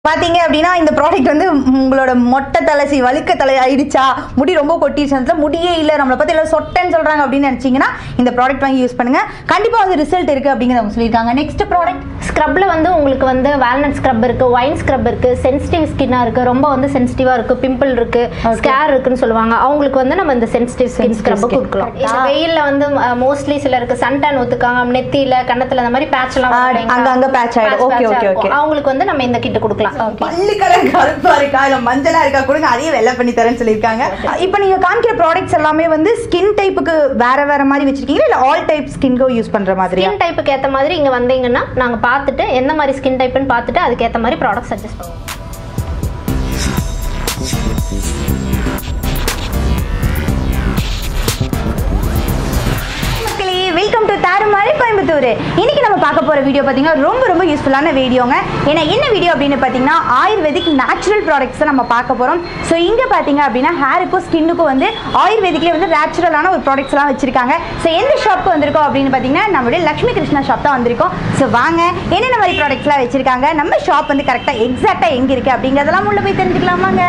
பாத்தீங்க அப்படின்னா இந்த ப்ராடக்ட் வந்து உங்களோட மொட்டை தலைசி வழுக்க தலை ஆயிடுச்சா முடி ரொம்ப கொட்டிடுச்சு முடியே இல்லை நம்மளை பத்தி எல்லாம் சொட்டேன்னு சொல்றாங்க அப்படின்னு நினைச்சீங்கன்னா இந்த ப்ராடக்ட் வாங்கி யூஸ் பண்ணுங்க கண்டிப்பா வந்து ரிசல்ட் இருக்கு அப்படிங்கிறத அவங்க சொல்லியிருக்காங்க நெக்ஸ்ட் ப்ராடக்ட் ஸ்க்ரப்ல வந்து உங்களுக்கு வந்து வால்நட் ஸ்க்ரப் இருக்கு ஒயின் ஸ்க்ரப் இருக்கு சென்சிட்டிவ் ஸ்கின்னா இருக்கு ரொம்ப வந்து சென்சிட்டிவா இருக்கு பிம்பிள் இருக்கு ஸ்கேர் இருக்குன்னு சொல்லுவாங்க அவங்களுக்கு வந்து நம்ம இந்த sensitive skin Sensitive scrub skin. கொடுக்கலாம் Correct. இந்த வெயில்ல வந்து மோஸ்ட்லி சிலருக்கு சன்டான் ஒத்துக்காங்க நெத்தியில கண்ணத்துல அந்த மாதிரி பேட்ச் எல்லாம் ஆ, வரும் இல்லைங்களா? அங்கங்க patch ஆயிடும். Patch Okay, patch ஆ okay, இருக்கும். okay. அவங்களுக்கு வந்து நம்ம இந்த கிட்ட கொடுக்கலாம் பல்லு கலர் கருப்பா இருக்கா இல்ல மஞ்சளா இருக்கா கொடுங்க அதையும் வெள்ளை பண்ணி தரேன்னு சொல்லியிருக்காங்க இப்போ நீங்க காமிக்கிற ப்ராடக்ட்ஸ் எல்லாமே வந்து ஸ்கின் டைப்புக்கு வேற வேற மாதிரி வச்சிருக்கீங்களா இல்ல ஆல் டைப் ஸ்கின்க்கு யூஸ் பண்ற மாதிரியா ஸ்கின் டைப்புக்கு ஏத்த மாதிரி இங்க வந்தீங்கன்னா நாங்க பார்த்துட்டு எந்த மாதிரி ஸ்கின் டைப்னு பார்த்துட்டு அதுக்கு ஏத்த மாதிரி ப்ராடக்ட் சஜஸ்ட் பண்ணுவோம் மக்களே வெல்கம் டு தாறுமாறு கோயம்புத்தூர் இன்னைக்கு நம்ம பார்க்க போற வீடியோ பார்த்தீங்கன்னா ரொம்ப ரொம்ப யூஸ்ஃபுல்லான வீடியோங்க ஏன்னா என்ன வீடியோ அப்படின்னு பார்த்தீங்கன்னா ஆயுர்வேதிக் நேச்சுரல் ப்ராடக்ட்ஸ் நம்ம பார்க்க போறோம் ஸோ இங்க பார்த்தீங்க அப்படின்னா ஹேருக்கும் ஸ்கின்னுக்கும் வந்து ஆயுர்வேதிக்லேயே வந்து நேச்சுரலான ஒரு ப்ராடக்ட்ஸ் எல்லாம் வச்சிருக்காங்க ஸோ எந்த ஷாப்க்கு வந்திருக்கோம் அப்படின்னு பார்த்தீங்கன்னா நம்மளுடைய லக்ஷ்மி கிருஷ்ணா ஷாப் தான் வந்திருக்கோம் ஸோ வாங்க என்னென்ன மாதிரி ப்ராடக்ட்ஸ்லாம் வச்சிருக்காங்க நம்ம ஷாப் வந்து கரெக்டாக எக்ஸாக்டாக எங்க இருக்கு அப்படிங்கிறதெல்லாம் உள்ள போய் தெரிஞ்சுக்கலாமாங்க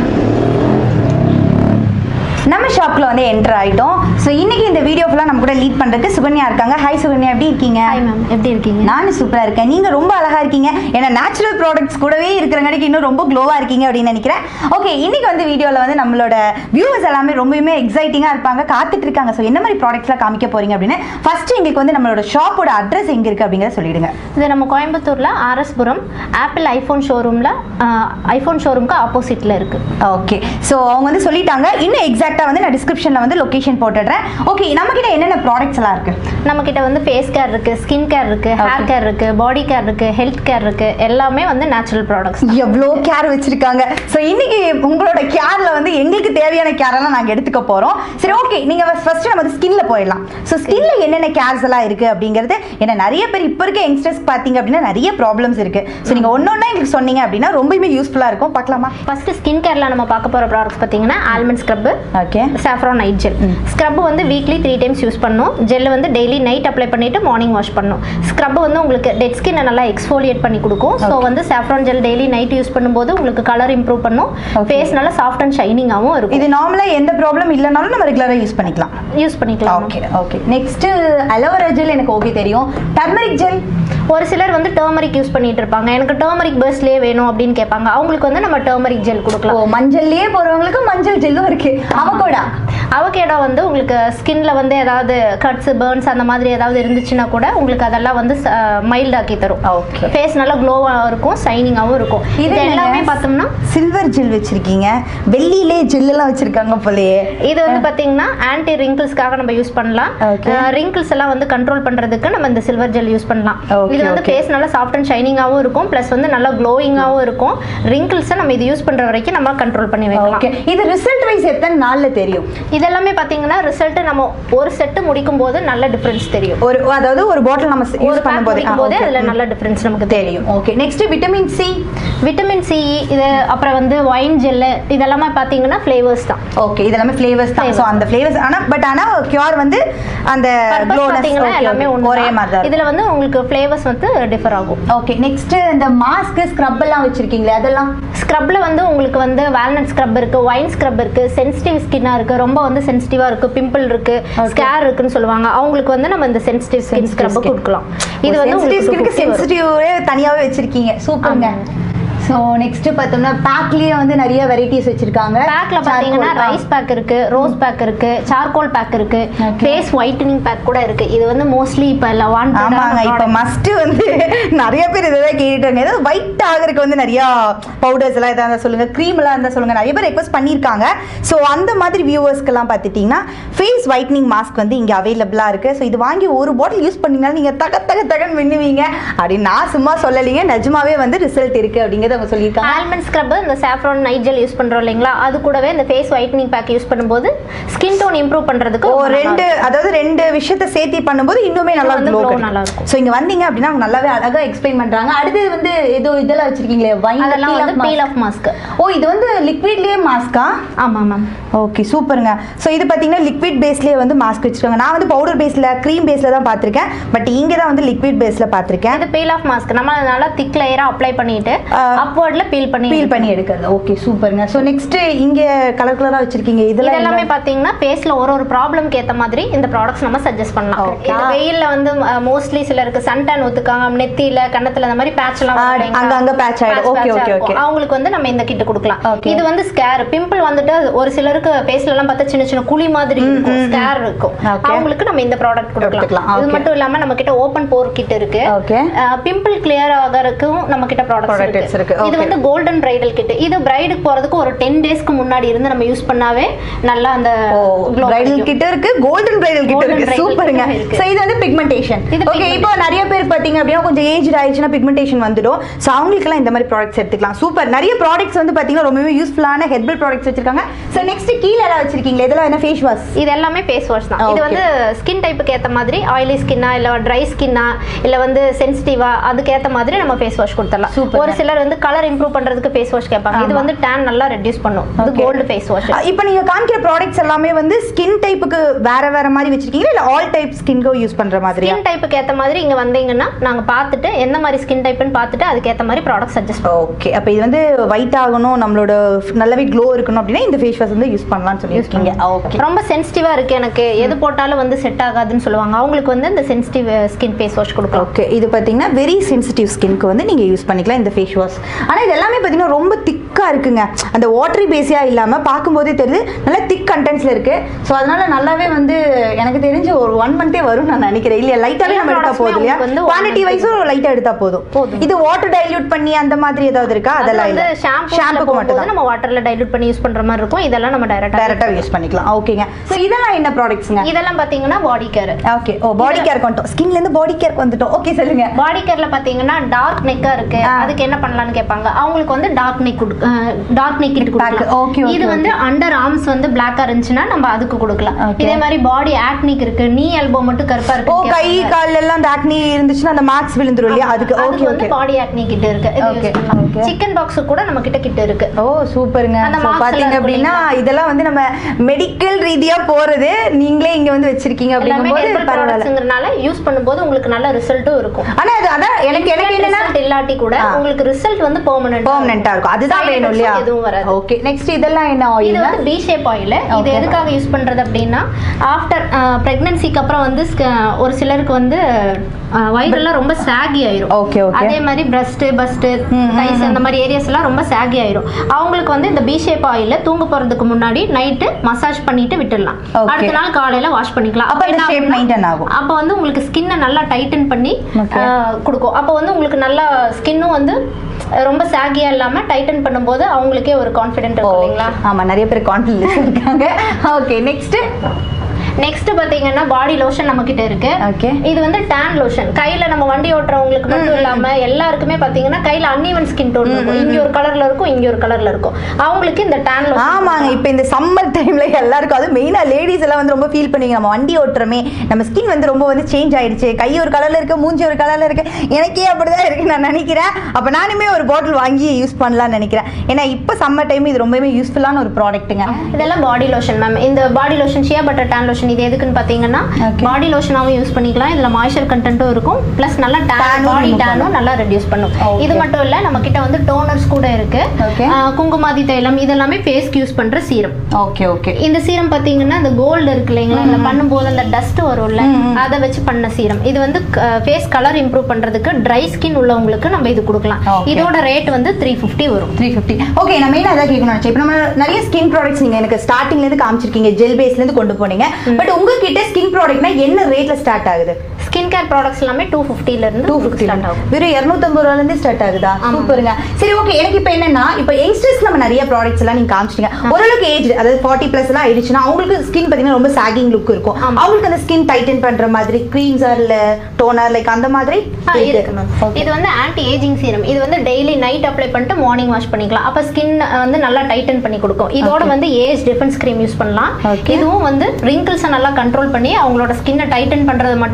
நம்ம ஷாப்ல வந்து என்டர் ஆயிட்டோம் ஸோ இன்னைக்கு இந்த வீடியோ ஃபுல்லாக நம்ம கூட லீட் பண்றதுக்கு சுகன்யா இருக்காங்க ஹாய் சுகன்யா எப்படி இருக்கீங்க ஹாய் மேம் எப்படி இருக்கீங்க நானும் சூப்பரா இருக்கேன் நீங்க ரொம்ப அழகா இருக்கீங்க ஏன்னா நேச்சுரல் ப்ராடக்ட்ஸ் கூடவே இருக்கிறங்காட்டிக்கு இன்னும் ரொம்ப க்ளோவா இருக்கீங்க அப்படின்னு நினைக்கிறேன் ஓகே இன்னைக்கு வந்து வீடியோல வந்து நம்மளோட வியூவர்ஸ் எல்லாமே ரொம்பவுமே எக்ஸைட்டிங்கா இருப்பாங்க காத்துட்டு இருக்காங்க ஸோ என்ன மாதிரி ப்ராடக்ட்ஸ்லாம் காமிக்க போறீங்க அப்படின்னு ஃபர்ஸ்ட் எங்களுக்கு வந்து நம்மளோட ஷாப்போட அட்ரஸ் எங்க இருக்கு அப்படிங்கறத சொல்லிடுங்க இது நம்ம கோயம்புத்தூர்ல ஆர்எஸ்புரம் ஆப்பிள் ஐஃபோன் ஷோரூம்ல ஐஃபோன் ஷோரூம்க்கு ஆப்போசிட்ல இருக்கு ஓகே ஸோ அவங்க வந்து சொல்லிட்டாங்க இன்னும் எக்ஸாக்டாக வந்து நான் டிஸ்கிரிப்ஷனில் வந்து லொகேஷன் போட்டுடுறேன் ஓகே நம்ம கிட்ட என்னென்ன ப்ராடக்ட்ஸ் எல்லாம் இருக்கு நம்ம கிட்ட வந்து ஃபேஸ் கேர் இருக்கு ஸ்கின் கேர் இருக்கு ஹேர் Okay. கேர் இருக்கு பாடி கேர் இருக்கு ஹெல்த் கேர் இருக்கு எல்லாமே வந்து நேச்சுரல் ப்ராடக்ட்ஸ் எவ்வளோ கேர் வச்சிருக்காங்க ஸோ இன்னைக்கு உங்களோட கேர்ல வந்து எங்களுக்கு தேவையான கேரெல்லாம் நாங்கள் எடுத்துக்க போறோம் சரி ஓகே நீங்க ஃபர்ஸ்ட் நம்ம ஸ்கின்ல போயிடலாம் ஸோ ஸ்கின்ல என்னென்ன கேர்ஸ் எல்லாம் இருக்கு அப்படிங்கிறது ஏன்னா நிறைய பேர் இப்போ இருக்க யங்ஸ்டர்ஸ் பார்த்தீங்க அப்படின்னா நிறைய ப்ராப்ளம்ஸ் இருக்கு ஸோ நீங்க ஒன்னொன்னா எங்களுக்கு சொன்னீங்க அப்படின்னா ரொம்பவுமே யூஸ்ஃபுல்லா இருக்கும் பார்க்கலாமா ஃபர்ஸ்ட் ஸ்கின் கேர்ல நம்ம பார்க்க போற ப்ராடக்ட்ஸ் பார்த்தீங்கன்னா almond scrub okay saffron night gel scrub வந்து வீக்லி த்ரீ டைம்ஸ் யூஸ் பண்ணணும் ஜெல் வந்து டெய்லி நைட் அப்ளை பண்ணிட்டு மார்னிங் வாஷ் பண்ணணும் ஸ்க்ரப் வந்து உங்களுக்கு டெட் ஸ்கின்னை நல்லா எக்ஸ்ஃபோலியேட் பண்ணி கொடுக்கும் ஸோ வந்து saffron gel daily night use பண்ணும்போது உங்களுக்கு கலர் இம்ப்ரூவ் பண்ணும் Okay. ஃபேஸ் நல்லா சாஃப்ட் அண்ட் ஷைனிங்காகவும் இருக்கும் இது நார்மலா எந்த ப்ராப்ளம் இல்லைனாலும் நம்ம ரெகுலரா யூஸ் பண்ணிக்கலாம் யூஸ் பண்ணிக்கலாம் okay okay next aloe vera gel எனக்கு ஓகே தெரியும் டர்மரிக் ஜெல் ஒரு சிலர் வந்து டர்மரிக் யூஸ் பண்ணிட்டு இருப்பாங்க எனக்கு டர்மரிக் பேஸ்லேயே வேணும் அப்படின்னு கேட்பாங்க அவங்களுக்கு வந்து நம்ம டர்மரிக் ஜெல் ஓ கொடுக்கலாம் மஞ்சள்லயே போறவங்களுக்கு மஞ்சள் ஜெல்லும் இருக்கு அவகோடா அவகேடோ வந்து உங்களுக்கு ஸ்கின்ல வந்து ஏதாவது கட்ஸ் பேர்ன்ஸ் அந்த மாதிரி ஏதாவது இருந்துச்சுன்னா கூட உங்களுக்கு அதெல்லாம் வந்து மைல்ட் ஆக்கி தரும் ஓகே ஃபேஸ் நல்லா க்ளோவாக இருக்கும் ஷைனிங்காகவும் இருக்கும் இது இது எல்லாமே பார்த்தோம்னா சில்வர் ஜெல் வச்சிருக்கீங்க வெள்ளியிலே ஜெல் எல்லாம் வச்சிருக்காங்க போலயே இது வந்து பார்த்தீங்கன்னா ஆன்டி ரிங்கிள்ஸ்க்காக நம்ம யூஸ் பண்ணலாம் Okay. ரிங்கிள்ஸ் எல்லாம் வந்து கண்ட்ரோல் பண்றதுக்கு நம்ம இந்த சில்வர் ஜெல் யூஸ் பண்ணலாம் Okay, இது வந்து okay. ஃபேஸ் நல்லா சாஃப்ட் அண்ட் ஷைனிங்காகவும் இருக்கும் ப்ளஸ் வந்து நல்லா க்ளோயிங்காகவும் இருக்கும் ரிங்கிள்ஸை நம்ம இது யூஸ் பண்ற வரைக்கும் நம்ம கண்ட்ரோல் பண்ணி வைக்கலாம் ஓகே இது ரிசல்ட் வைஸ் எத்தனை நாள்ல தெரியும் இதெல்லாமே பார்த்தீங்கன்னா ரிசல்ட் நம்ம ஒரு செட்டு முடிக்கும் போது நல்ல டிஃபரன்ஸ் தெரியும் ஒரு அதாவது ஒரு பாட்டில் நம்ம ஒரு யூஸ் பேக் பண்ணும்போது முடிக்கும் போதே அதுல நல்ல டிஃபரன்ஸ் நமக்கு தெரியும் okay next vitamin C vitamin C இது அப்புறம் வந்து ஒயின் ஜெல்லு இதெல்லாமே பார்த்தீங்கன்னா ஃப்ளேவர்ஸ் தான் ஓகே இது எல்லாமே ஃப்ளேவர்ஸ் தான் Flavors. ஸோ அந்த ஃப்ளேவர்ஸ் ஆனா பட் ஆனா கியூர் வந்து அந்த Purpose க்ளோனஸ் பார்த்தீங்கன்னா எல்லாமே ஒன்று ஒரே மாதிரி தான் இதுல வந்து உங்களுக்கு ஃப்ளேவர்ஸ் வந்து டிஃபர் ஆகும் ஓகே நெக்ஸ்ட் இந்த மாஸ்க் ஸ்க்ரப் எல்லாம் வச்சிருக்கீங்களே அதெல்லாம் ஸ்க்ரப்ல வந்து உங்களுக்கு வந்து வால்நட் ஸ்க்ரப் இருக்கு ஒயின் ஸ்க்ரப் இருக்கு சென்சிட்டிவ் ஸ்கின்னா இருக்கு ரொம்ப வந்து சென்சிட்டிவா இருக்கு பிம்பிள் இருக்கு ஸ்கேர் இருக்குன்னு சொல்லுவாங்க அவங்களுக்கு வந்து நம்ம இந்த சென்சிட்டிவ் ஸ்கின் ஸ்க்ரப் skin. கொடுக்கலாம் இது வந்து சென்சிட்டிவ் உங்களுக்கு ஸ்கின்க்கு 250 வரும். சென்சிட்டிவே தனியாவே வச்சிருக்கீங்க சூப்பருங்க ஸோ நெக்ஸ்ட் பார்த்தோம்னா பேக்லயே வந்து நிறைய வெரைட்டிஸ் வச்சிருக்காங்க பேக்ல பாத்தீங்கன்னா Charcoal, ரைஸ் பேக் இருக்கு ரோஸ் பேக் இருக்கு சார்கோல் பேக் இருக்கு Okay. ஃபேஸ் ஒயிட்டனிங் பேக் கூட இருக்கு இது வந்து மோஸ்ட்லி இப்ப எல்லாம் ஆமாங்க இப்போ வாண்டட் மஸ்ட் வந்து நிறைய பேர் இதை தான் கேட்டுட்டாங்க ஏதாவது ஒயிட் ஆகிறதுக்கு வந்து நிறைய பவுடர்ஸ் எல்லாம் எதாவது இருந்தா சொல்லுங்க க்ரீம் எல்லாம் இருந்தா சொல்லுங்க நிறைய பேர் ரெக்வஸ்ட் பண்ணியிருக்காங்க ஸோ அந்த மாதிரி வியூவர்ஸ்க்கெல்லாம் பார்த்துட்டிங்கன்னா ஃபேஸ் ஒயிட்னிங் மாஸ்க் வந்து இங்கே அவைலபிளாக இருக்கு ஸோ இது வாங்கி ஒரு பாட்டில் யூஸ் பண்ணீங்கன்னா நீங்க தக தக தகன்னு மின்னுவீங்க அப்படின்னு நான் சும்மா சொல்லலைங்க நிஜமாவே வந்து ரிசல்ட் இருக்கு அப்படிங்கிறத அவங்க சொல்லியிருக்காங்க ஆல்மண்ட் ஸ்க்ரப் இந்த சாஃப்ரான் நைட் ஜெல் யூஸ் பண்றோம் இல்லைங்களா அது கூடவே இந்த ஃபேஸ் ஒயிட்டனிங் பேக் யூஸ் பண்ணும்போது ஸ்கின் டோன் இம்ப்ரூவ் பண்றதுக்கு ஓ ரொம்ப நல்லா ரெண்டு அதாவது ரெண்டு விஷயத்த சேர்த்தி பண்ணும்போது இன்னுமே நல்லா வந்து க்ளோ glow நல்லா நல்லா இருக்கும் இருக்கும். ஸோ இங்க வந்தீங்க அப்படின்னா அவங்க நல்லாவே அழகா எக்ஸ்பிளைன் பண்றாங்க அடுத்து வந்து ஏதோ இதெல்லாம் வச்சிருக்கீங்களே wine அதெல்லாம் peel வந்து off peel mask. Off mask ஓ இது வந்து லிக்விட்லயே மாஸ்கா ஆமா மேம் ஓகே சூப்பருங்க ஸோ இது பார்த்தீங்கன்னா லிக்விட் பேஸ்லேயே வந்து மாஸ்க் வச்சிருக்காங்க நான் வந்து பவுடர் பேஸில் க்ரீம் பேஸில் தான் பார்த்துருக்கேன் பட் இங்கே தான் வந்து லிக்விட் பேஸில் பார்த்துருக்கேன் இது பீல் ஆஃப் மாஸ்க் நம்ம நல்லா திக் லேயரா அப்ளை பண்ணிட்டு ஆ. அப்வர்ட்ல பீல் பண்ணி பீல் பண்ணி எடுக்கிறது ஓகே சூப்பருங்க ஸோ நெக்ஸ்ட் இங்க கலர் கலரா வச்சிருக்கீங்க இதெல்லாம் இதெல்லாமே என்ன? பாத்தீங்கன்னா ஃபேஸ்ல ஒரு ஒரு ப்ராப்ளம்க்கு ஏத்த மாதிரி இந்த ப்ராடக்ட்ஸ் நம்ம சஜஸ்ட் பண்ணலாம் Okay. இந்த வெயில்ல வந்து மோஸ்ட்லி சிலருக்கு சன்டான் ஒத்துக்காங்க நெத்தியில கன்னத்துல அந்த மாதிரி பேட்ச் எல்லாம் ஆ, வரும் இல்லைங்களா? அங்க- அங்க patch ஆயிடும். Patch, Okay, patch okay, இருக்கும். okay. அவங்களுக்கு வந்து நம்ம இந்த கிட்ட கொடுக்கலாம் Okay. இது வந்து ஸ்கேர் பிம்பிள் வந்துட்டு ஒரு சிலருக்கு ஃபேஸ்ல எல்லாம் பார்த்தா சின்ன சின்ன குழி மாதிரி இருக்கும் ஸ்கேர் இருக்கும் Okay. அவங்களுக்கு நம்ம இந்த ப்ராடக்ட் கொடுத்துக்கலாம். கொடுக்கலாம் இது Okay. மட்டும் இல்லாம நம்ம கிட்ட ஓபன் போர் கிட் இருக்கு ஓகே பிம்பிள் கிளியர் ஆகறதுக்கும் நம்ம கிட்ட Products ப்ராடக்ட்ஸ் இருக்கு. இருக்கு இது Okay. வந்து கோல்டன் பிரைடல் கிட் இது பிரைடுக்கு போறதுக்கு ஒரு டென் டேஸ்க்கு முன்னாடி இருந்து நம்ம யூஸ் பண்ணாவே நல்லா அந்த glow பிரைடல் கிடைக்கும். கிட்ட இருக்கு கோல்டன் பிரைடல் கிட்ட Golden இருக்கு bridal சூப்பருங்க கிட்டும் இருக்கு. சோ இது வந்து பிக்மெண்டேஷன் இது ஓகே pigmentation. இப்போ நிறைய பேர் பாத்தீங்க அப்படின்னா கொஞ்சம் ஏஜ் ஆயிடுச்சுன்னா பிக்மெண்டேஷன் வந்துடும் சோ அவங்களுக்குலாம் இந்த மாதிரி ப்ராடக்ட்ஸ் எடுத்துக்கலாம் சூப்பர் நிறைய ப்ராடக்ட்ஸ் வந்து பாத்தீங்கன்னா ரொம்பவே யூஸ்ஃபுல்லான ஹெர்பல் ப்ராடக்ட்ஸ் வச்சிருக்காங்க சோ நெக்ஸ்ட் கீழ எல்லாம் வச்சிருக்கீங்களா இதெல்லாம் என்ன ஃபேஸ் வாஷ் இது எல்லாமே ஃபேஸ் வாஷ் தான் இது Okay. வந்து ஸ்கின் டைப்புக்கு ஏத்த மாதிரி ஆயிலி ஸ்கின்னா இல்ல ட்ரை ஸ்கின்னா இல்ல வந்து சென்சிட்டிவா அதுக்கு ஏத்த மாதிரி நம்ம ஃபேஸ் வாஷ் கொடுத்துடலாம் Super. ஒரு சிலர் வந்து கலர் இம்ப்ரூவ் பண்றதுக்கு ஃபேஸ் வாஷ் கேட்பாங்க இது ஆமா. வந்து டேன் நல்லா ரெடியூஸ் பண்ணும் இது Okay. கோல்டு ஃபேஸ் வாஷ் இப்போ நீங்க காமிக்கிற ப்ராடக்ட்ஸ் எல்லாமே வந்து ஸ்கின் டைப்புக்கு வேற வேற மாதிரி வச்சிருக்கீங்களா இல்ல ஆல் டைப் ஸ்கின்க்கு யூஸ் பண்ற மாதிரியா ஸ்கின் டைப்புக்கு ஏத்த மாதிரி இங்க வந்தீங்கன்னா நாங்க பார்த்துட்டு எந்த மாதிரி ஸ்கின் டைப்னு பார்த்துட்டு அதுக்கு ஏத்த மாதிரி ப்ராடக்ட் சஜஸ்ட் ஓகே அப்போ இது வந்து ஒயிட் ஆகணும் நம்மளோட நல்லாவே க்ளோ இருக்கணும் அப்படின்னா இந்த ஃபேஸ் வாஷ் வந்து யூஸ் பண்ணலாம்னு சொல்லியிருக்கீங்க ஓகே ரொம்ப சென்சிட்டிவா இருக்கு எனக்கு எது போட்டாலும் வந்து செட் ஆகாதுன்னு சொல்லுவாங்க அவங்களுக்கு வந்து இந்த சென்சிட்டிவ் ஸ்கின் ஃபேஸ் வாஷ் கொடுக்கலாம் ஓகே இது பார்த்தீங்கன்னா வெரி சென்சிட்டிவ் ஸ்கின்க்கு வந்து நீங்கள் யூஸ் பண்ணிக்கலாம் இந்த ஃபேஸ் வாஷ் ஆனால் இது எல்லாமே பார்த்தீங்கன்னா ரொம்ப திக்காக இருக்குங்க அந்த வாட்டரி பேஸியாக இல்லாமல் பார்க்கும்போதே தெரியுது நல்லா திக் கண்டென்ட்ஸில் இருக்குது ஸோ அதனால நல்லாவே வந்து எனக்கு தெரிஞ்சு ஒரு ஒன் மந்தே வரும் நான் நினைக்கிறேன் இல்லையா லைட்டாகவே நம்ம எடுத்தால் போதும் இல்லையா உங்களுக்கு வந்து one குவான்டிட்டி month வைஸும் லைட்டாக எடுத்தால் போதும் போதும். இது வாட்டர் டைல்யூட் பண்ணி அந்த மாதிரி ஏதாவது இருக்கா அது அதெல்லாம் வந்து இல்லை ஷாம்பு ஷாம்புக்கு மட்டும் தான் நம்ம வாட்டர்ல டைலூட் பண்ணி யூஸ் பண்ற மாதிரி இருக்கும் இதெல்லாம் நம்ம டைரக்டா டேரெக்டாக யூஸ் பண்ணிக்கலாம் ஓகேங்க ஸோ இதெல்லாம் என்ன ப்ராடக்ட்ஸுங்க இதெல்லாம் பாத்தீங்கன்னா பாடி கேர் ஓகே ஓ பாடி கேருக்கு வந்துட்டோம் ஸ்கின்லேருந்து பாடி கேருக்கு வந்துட்டோம் ஓகே சொல்லுங்க பாடி கேர்ல பாத்தீங்கன்னா டார்க் நெக்கா இருக்கு ஆ. அதுக்கு என்ன பண்ணலாம்னு கேட்பாங்க அவங்களுக்கு வந்து dark neck dark neck Pack. கொடுக்கலாம் Okay, okay, இது வந்து அண்டர் ஆர்ம்ஸ் வந்து பிளாக்கா இருந்துச்சுன்னா நம்ம அதுக்கு கொடுக்கலாம் Okay. இதே மாதிரி பாடி ஆக்னிக் இருக்கு நீ எல்போ மட்டும் கருப்பா ஓ இருக்கு கை கால்ல எல்லாம் அந்த ஆக்னி இருந்துச்சுன்னா அந்த மார்க்ஸ் விழுந்துரும் இல்லையா அதுக்கு ஓகே வந்து ஓகே பாடி ஆக்னி கிட்ட இருக்கு Okay, okay. சிக்கன் பாக்ஸ் கூட நம்ம கிட்ட கிட்ட இருக்கு ஓ சூப்பருங்க அந்த So, marks பாத்தீங்க எல்லாம் அப்படின்னா இதெல்லாம் வந்து நம்ம மெடிக்கல் ரீதியா போறது நீங்களே இங்க வந்து வச்சிருக்கீங்க எல்லாமே அப்படிங்கும்போது ஹெர்பல் பரவாயில்ல ப்ராடக்ட்ஸ்ங்கறனால யூஸ் பண்ணும்போது உங்களுக்கு நல்ல ரிசல்ட்டும் இருக்கும் ஆனா அது அதான் எனக்கு எனக்கு என்னன்னா ரிசல்ட் இல்லாட்டி கூட ஆ. உங்களுக்கு ரிசல்ட் வந்து பெர்மனன்ட் பெர்மனண்டா இருக்கும் அதுதான் வேணும் இல்லையா எதுவும் வராது ஓகே நெக்ஸ்ட் இதெல்லாம் என்ன இது ஆயில் வந்து பி ஷேப் ஆயில் இது Okay. எதுக்காக யூஸ் பண்றது அப்படின்னா ஆஃப்டர் பிரெக்னன்சிக்கு அப்புறம் வந்து sc- ஒரு சிலருக்கு வந்து அஹ், வயிறெல்லாம் ரொம்ப சாகி ஆயிரும் Okay, okay. அதே மாதிரி பிரஸ்ட் பஸ்ட் ம், தைஸ் அந்த மாதிரி ஏரியாஸ் எல்லாம் ரொம்ப சாகி ஆயிரும் அவங்களுக்கு வந்து இந்த பி ஷேப் ஆயில தூங்க போறதுக்கு முன்னாடி நைட்டு மசாஜ் பண்ணிட்டு விட்டுடலாம் Okay. அடுத்த நாள் காலையில வாஷ் பண்ணிக்கலாம் அப்ப அந்த என்ன shape ஆகும்னா, maintain ஆகும். அப்ப வந்து உங்களுக்கு ஸ்கின்னை நல்லா டைட்டன் பண்ணி Okay. அஹ், கொடுக்கும் அப்போ வந்து உங்களுக்கு நல்லா ஸ்கின்னும் வந்து அஹ், ரொம்ப சாகியா இல்லாம டைட்டன் பண்ணும்போது அவங்களுக்கே ஒரு கான்ஃபிடென்ட் இருக்கும் இல்லைங்களா ஆமா நிறைய பேர் கான்ஃபிடன்ஸ் இருக்காங்க ஓகே நெக்ஸ்ட் நெக்ஸ்ட் பாத்தீங்கன்னா பாடி லோஷன் நம்ம கிட்ட இருக்கு Okay. இது வந்து டேன் லோஷன் கையில நம்ம வண்டி ஓட்டுறவங்களுக்கு மட்டும் இல்லாம எல்லாருக்குமே பாத்தீங்கன்னா கையில அன்இவன் ஸ்கின் டோன் இருக்கும் இங்க ஒரு கலர்ல இருக்கும் இங்க ஒரு கலர்ல இருக்கும் அவங்களுக்கு இந்த டேன் லோஷன் ஆமாங்க இப்போ இந்த சம்மர் டைம்ல எல்லாருக்கும் அது மெயினாக லேடிஸ் எல்லாம் வந்து ரொம்ப ஃபீல் பண்ணுவீங்க நம்ம வண்டி ஓட்டுறமே நம்ம ஸ்கின் வந்து ரொம்ப வந்து சேஞ்ச் ஆயிடுச்சு கை ஒரு கலர்ல இருக்கு மூஞ்சி ஒரு கலர்ல இருக்கு எனக்கே அப்படிதான் இருக்கு நான் நினைக்கிறேன் அப்போ நானுமே ஒரு பாட்டில் வாங்கி யூஸ் பண்ணலாம்னு நினைக்கிறேன் ஏன்னா இப்போ சம்மர் டைம் இது ரொம்பவே யூஸ்ஃபுல்லான ஒரு ப்ராடக்ட்டுங்க இதெல்லாம் பாடி லோஷன் மேம் இந்த body lotion shea butter tan lotion இது எதுக்குன்னு பாத்தீங்கன்னா Okay. பாடி லோஷனாவும் யூஸ் பண்ணிக்கலாம் இதுல மாய்ஸ்சர் கண்டென்ட்டும் இருக்கும் பிளஸ் நல்லா Tan டேன் உம் பாடி remove டேனும் நல்லா ரெடியூஸ் பண்ணும் Okay. இது மட்டும் இல்ல நம்ம கிட்ட வந்து டோனர்ஸ் கூட இருக்கு Okay. ஆஹ் குங்குமாதி தைலம் இதெல்லாமே ஃபேஸ்க்கு யூஸ் பண்ற சீரம் ஓகே ஓகே இந்த சீரம் பாத்தீங்கன்னா இந்த கோல்டு இருக்கு இல்லைங்களா இதுல பண்ணும்போது அந்த டஸ்ட் வரும்ல அதை வச்சு பண்ண சீரம் இது வந்து ஃபேஸ் கலர் இம்ப்ரூவ் பண்றதுக்கு ட்ரை ஸ்கின் உள்ளவங்களுக்கு நம்ம இது கொடுக்கலாம் Okay. இதோட ரேட் வந்து த்ரீ ஃபிஃப்டி வரும் த்ரீ ஃபிஃப்டி ஓகே நான் மெயினாக அதான் கேட்கணும் நினச்சேன் இப்போ நம்ம நிறைய ஸ்கின் ப்ராடக்ட்ஸ் நீங்கள் எனக்கு ஸ்டார்டிங்லேருந்து காமிச்சிருக்கீங்க ஜெல் பேஸ்லேருந்து கொண்டு போனீங்க பட் உங்ககிட்ட ஸ்கின் ப்ராடக்ட்னா என்ன ரேட்டில் ஸ்டார்ட் ஆகுது ஸ்கின் கேர் ப்ராடக்ட்ஸ் எல்லாமே டூ ஃபிஃப்டில இருந்து டூ ஃபிஃப்டி ஸ்டார்ட் ஆகும் வெறும் இரநூத்தம்பது ரூபாலேருந்து ஸ்டார்ட் ஆகுதா சூப்பருங்க சரி ஓகே எனக்கு இப்போ என்னன்னா இப்போ யங்ஸ்டர்ஸ் நம்ம நிறைய ப்ராடக்ட்ஸ் எல்லாம் நீங்க காமிச்சிட்டீங்க ஓரளவுக்கு ஏஜ் அதாவது ஃபார்ட்டி ப்ளஸ் எல்லாம் ஆயிடுச்சுன்னா அவங்களுக்கு ஸ்கின் பார்த்தீங்கன்னா ரொம்ப சாகிங் லுக் இருக்கும் ஆமா. அவங்களுக்கு அந்த ஸ்கின் டைட்டன் பண்ற மாதிரி க்ரீம்ஸ் இல்ல டோனர் லைக் அந்த மாதிரி ஆ, இருக்கு மேம் இது வந்து ஆன்டி ஏஜிங் சீரம் இது வந்து டெய்லி நைட் அப்ளை பண்ணிட்டு மார்னிங் வாஷ் பண்ணிக்கலாம் அப்ப ஸ்கின் வந்து நல்லா டைட்டன் பண்ணி கொடுக்கும் இதோட வந்து ஏஜ் டிஃபென்ஸ் கிரீம் யூஸ் பண்ணலாம் Okay. இதுவும் வந்து ரிங்கிள்ஸை நல்லா கண்ட்ரோல் பண்ணி அவங்களோட ஸ்கின்னை டைட்டன் பண்றது மட்டும் இல்லாம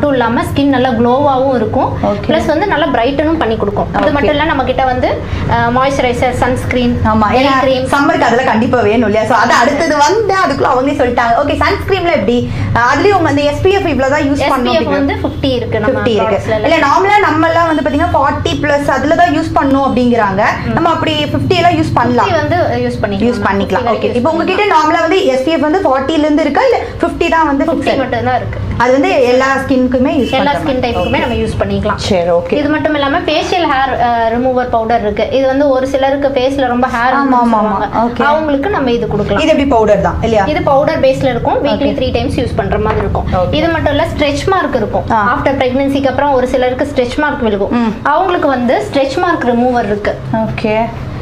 ஸ்கின் நல்லா க்ளோவாகவும் இருக்கும் Okay. ப்ளஸ் வந்து நல்லா பிரைட்டனும் பண்ணி கொடுக்கும் அது Okay. மட்டும் இல்ல நம்ம கிட்ட வந்து மாய்ஸ்சரைசர் சன்ஸ்கிரீன் ஆமா ஏன்னா கிரீம் சம்மருக்கு அதெல்லாம் கண்டிப்பா வேணும் இல்லையா சோ அது அடுத்தது வந்து அதுக்குள்ள அவங்களே சொல்லிட்டாங்க ஓகே சன்ஸ்கிரீம்ல எப்படி அஹ் அதுலயும் உங்க அந்த SPF இவ்வளவு தான் யூஸ் பண்ணணும் SPF வந்து 50 இருக்கு நம்ம 50 products ல இருக்கு இல்ல நார்மலா நம்ம எல்லாம் வந்து பாத்தீங்கன்னா 40 பிளஸ் அதுல தான் யூஸ் பண்ணணும் அப்படிங்கறாங்க நம்ம அப்படி 50 எல்லாம் யூஸ் பண்ணலாம் 50 வந்து யூஸ் பண்ணிக்கலாம் யூஸ் பண்ணிக்கலாம் 50 ஓகே வரைக்கும் இப்போ use உங்ககிட்ட நார்மலா வந்து SPF வந்து 40 ல இருந்து இருக்கா இல்ல 50 தான் வந்து 50 fixed? மட்டும் தான் இருக்கு அது வந்து எல்லா ஸ்கின்க்குமே யூஸ் எல்லா பண்ணலாம் ஸ்கின் டைப்புக்குமே நம்ம யூஸ் பண்ணிக்கலாம் சரி ஓகே இது மட்டும் இல்லாம ஃபேஷியல் ஹேர் ரிமூவர் பவுடர் இருக்கு இது வந்து ஒரு சிலருக்கு ஃபேஸ்ல ரொம்ப ஹேர் ஆமா, ஆமா, ஆமா. Okay. அவங்களுக்கு நம்ம இது கொடுக்கலாம் இது எப்படி பவுடர் தான் இல்லையா இது பவுடர் பேஸ்ல இருக்கும் வீக்லி த்ரீ டைம்ஸ் யூஸ் பண்ற மாதிரி இருக்கும் Okay. இது மட்டும் இல்ல ஸ்ட்ரெச் மார்க் இருக்கும் ஆ. ஆஃப்டர் பிரெக்னன்சிக்கு அப்புறம் ஒரு சிலருக்கு ஸ்ட்ரெச் மார்க் விழுகும் ம். அவங்களுக்கு வந்து ஸ்ட்ரெச் மார்க் ரிமூவர் இருக்கு ஓகே